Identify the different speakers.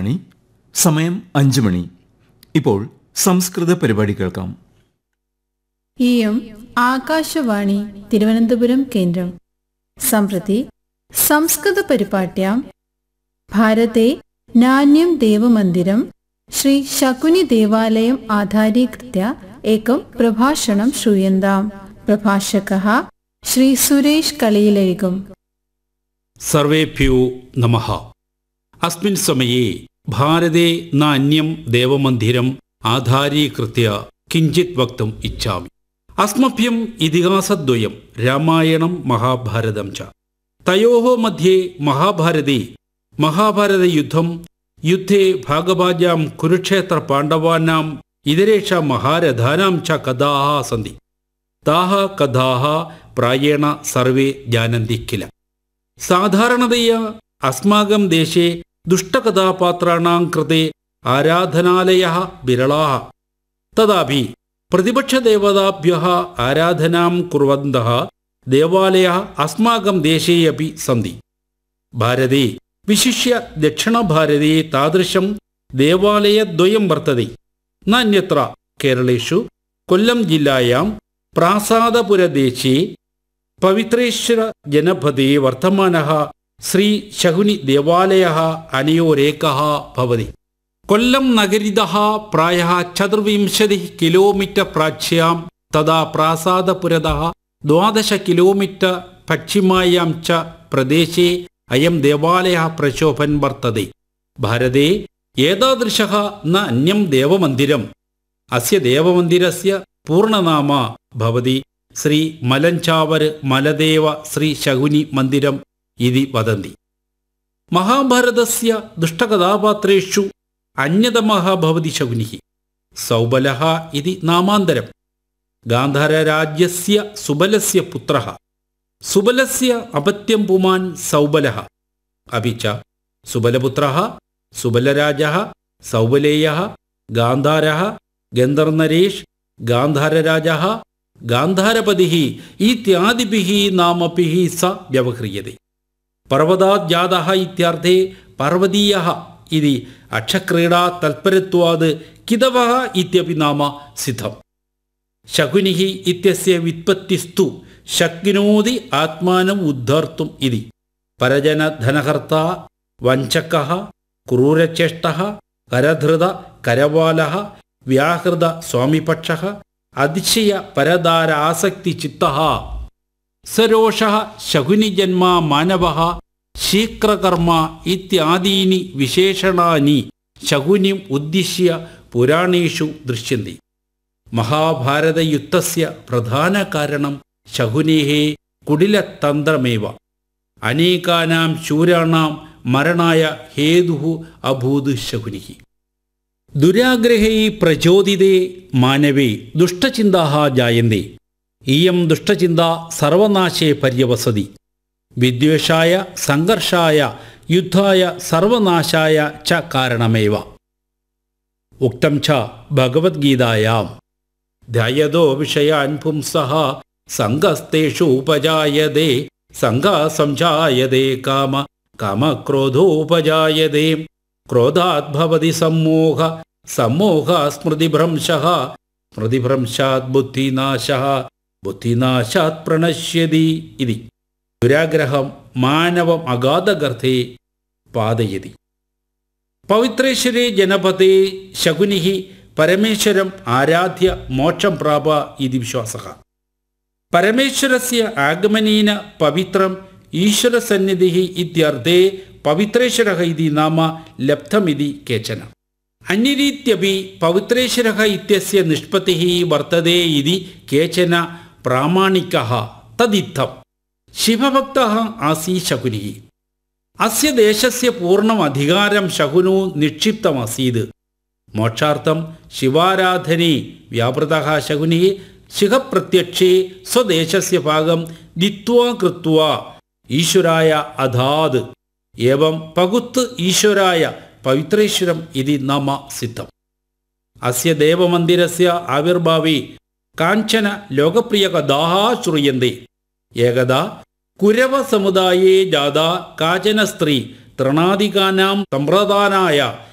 Speaker 1: ആകാശവാണി സമയം അഞ്ചു മണി ഇപ്പോൾ സംസ്കൃത പരിപാടി കേൾക്കാം
Speaker 2: ഇയം ആകാശവാണി തിരുവനന്തപുരം കേന്ദ്രം सम्प्रति संस्कृतपरिपाट्यां भारते नान्यं देवमन्दिरं श्री शकुनिदेवालयम् आधारीकृत्य एकं प्रभाषणं श्रूयन्ताम् प्रभाषकः श्री सुरेश कळीलयिगम्
Speaker 3: സർവേഭ്യോ നമ അസ്മിൻ സമയേ ഭാരതേ നാന്യം ദേവമന്ദിരം ആധാരീകൃത്യ കിഞ്ചിത് വക്തും ഇച്ഛാമി അസ്മഭ്യം ഇതിഹാസദ്വയം രാമായണം മഹാഭാരതം ച തയോः മധ്യേ മഹാഭാരതേ മഹാഭാരതയുദ്ധം യുദ്ധേ ഭാഗഭാജാം കുരുക്ഷേത്ര പാണ്ഡവാനാം ഇതരേഷാം മഹാരഥാനാം ച കഥാः സന്തി താः കഥാः പ്രായേണ സർവേ ജാനന്തി കില സാധാരണതയാ അസ്മാകം ദേശേ ദുഷ്ടകഥാപാത്രാണാം കൃത്തെ ആരാധനാലയः വിരളാः തഥാപി പ്രതിപക്ഷദേവതാഭ്യः ആരാധനാം കുർവന്തः ദേവാലയः അസ്മാകം ദേശേ അപി സന്തി ഭാരതേ വിശിഷ്യ ദക്ഷിണഭാരതേ താദൃശം ദേവാലയദ്വയം വർത്തതെ നാന്യത്ര കേരളേഷു കൊല്ലം ജില്ലായാം പ്രാസാദപുരദേശേ പവിത്രേശ്വര ജനപദേ വർത്തമാനः ശ്രീ ശകുനി ദേവാലയः അനയോരേകः ഭവതി കൊല്ലം നഗരിതः പ്രായः ചതുർവിംശതിः കിലോമീറ്റർ പ്രാച്യാം തഥാ പ്രാസാദപുരതः ദ്വാദശ കിലോമീറ്റർ പശ്ചിമായാം ച പ്രദേശേ അയം ദേവാലയः പ്രശോഭൻ വർത്തते ഭാരതേ ഏതാദൃശः ന അന്യം ദേവമന്ദിരം അസ്യ ദേവമന്ദിരസ്യ പൂർണ്ണനാമ ഭവതി ശ്രീ മലഞ്ചാവര് മലദേവ ശ്രീ ശകുനി മന്ദിരം ഇതി വദന്തി മഹാഭാരതസ്യ ദുഷ്ടകഥാപാത്രേഷു അന്യതമः ഭവതി ശകുനിः സൗബലः ഇതി നാമാന്തരം ഗാന്ധാരരാജ്യസ്യ സുബലസ്യ പുത്രः സുബലസ്യ അപത്യം പുമാൻ സൗബലः अपि च സുബലപുത്രः സുബലരാജः സൗബലേയः ഗാന്ധാരः ഗന്ധർനരേഷ് ഗാന്ധാരരാജः ഗാന്ധാരപതിः ഇത്യാദിഭിः നാമഭിः സ വ്യവഹ്രിയते പർവ്വതാത് ജാതः ഇത്യർത്ഥേ പർവ്വതീയः ഇതി അക്ഷക്രീഡാ തൽപരത്വാത് കിതവः ഇത്യപി നാമ സിദ്ധം ശകുനിः ഇത്യസ്യ വിത്പത്തിസ്തു ശക്നോതി ആത്മാനം ഉദ്ധർത്തും ഇതി പരജനധനഹർത്ത വഞ്ചകः ക്രൂരചേഷ്ടः കരധൃത കരവാലः വ്യാഹൃത സ്വാമിപക്ഷः അതിശയ പരദാര ആസക്തി ചിത്തः സരോഷः ശകുനിജന്മാ മാനവः ശീക്രകർമ്മ ഇത്യാദീനി വിശേഷണാനി ശകുനിം ഉദ്ദിശ്യ പുരാണേഷു ദൃശ്യന്തി മഹാഭാരതയുദ്ധസ്യ പ്രധാന കാരണം ശകുനേः കുടിലതന്ത്രമേവ അനേകാനാം ശൂരാണാം മരണായ ഹേതുः അഭൂത് ശകുനിः ദുരാഗ്രഹൈ പ്രചോദിതേ മാനവേ ദുഷ്ടചിന്താः ജായന്തെ ഇയം ചിന്ത സർവനാശേ പര്യവസതി വിദ്വേഷായ സംഘർഷായ യുദ്ധായ സർവനാശായ ച കാരണമേവ ഉക്തം ച ഭഗവത്ഗീതായാം ധ്യയതോ വിഷയാൻ പുംസഃ സംഘസ്തേഷു ഉപജായതേ സംഘ സംജായതേ കാമ കാമക്രോധോപജായതേ ക്രോധാത് ഭവതി സമ്മോഹ സമ്മോഹ സ്മൃതിഭ്രംശഃ സ്മൃതിഭ്രംശാത് ബുദ്ധിനാശഃ ബുദ്ധിനാശാത് പ്രണശ്യതി ഇതി ദുരാഗ്രഹം മാനവം അഗാധഗർഭേ പാതയതി പവിത്രേശ്വരേ ജനപദേ ശകുനി പരമേശ്വരം ആരാധ്യ മോക്ഷം പ്രാപ ഇതി വിശ്വാസ പരമേശ്വരസ്യ ആഗമനേന പവിത്രം ഈശ്വരസന്നിധി ഇത്യർത്ഥേ പവിത്രേശ്വര ഇതി നാമ ലബ്ധമിതി കേചന അന്യരീത്യപി പവിത്രേശ്വര ഇത്യസ്യ നിഷ്പത്തി വർത്തതേ ഇതി കേചന പ്രാമാണിക തദിത്തം ശിവഭക്ത ആസീ ശകുനി അസ്യ ദേശസ്യ പൂർണ്ണം അധികാരം ശകുനു നിക്ഷിപ്തമാസീത് മോക്ഷാർത്ഥം ശിവാരാധനെ വ്യാപൃത ശകുനി ശിഖപ്രത്യക്ഷേ സ്വദേശസ്യ ഭാഗം ദിത്വാ കൃത്വാ ഈശ്വരായ അധാത് ഏവം പകുത്ത് ഈശ്വരായ പവിത്രേശ്വരം ഇതി നാമ സിദ്ധം അസ്യ ദേവമന്ദിരസ്യ ആവിർഭാവേ കാഞ്ചന ലോകപ്രിയകഥാः ശ്രൂയन्ते ഏകദാ കുരവസമുദായേ ജാത കാചന സ്ത്രീ തൃണാദികാനാം സമ്പ്രദാനായ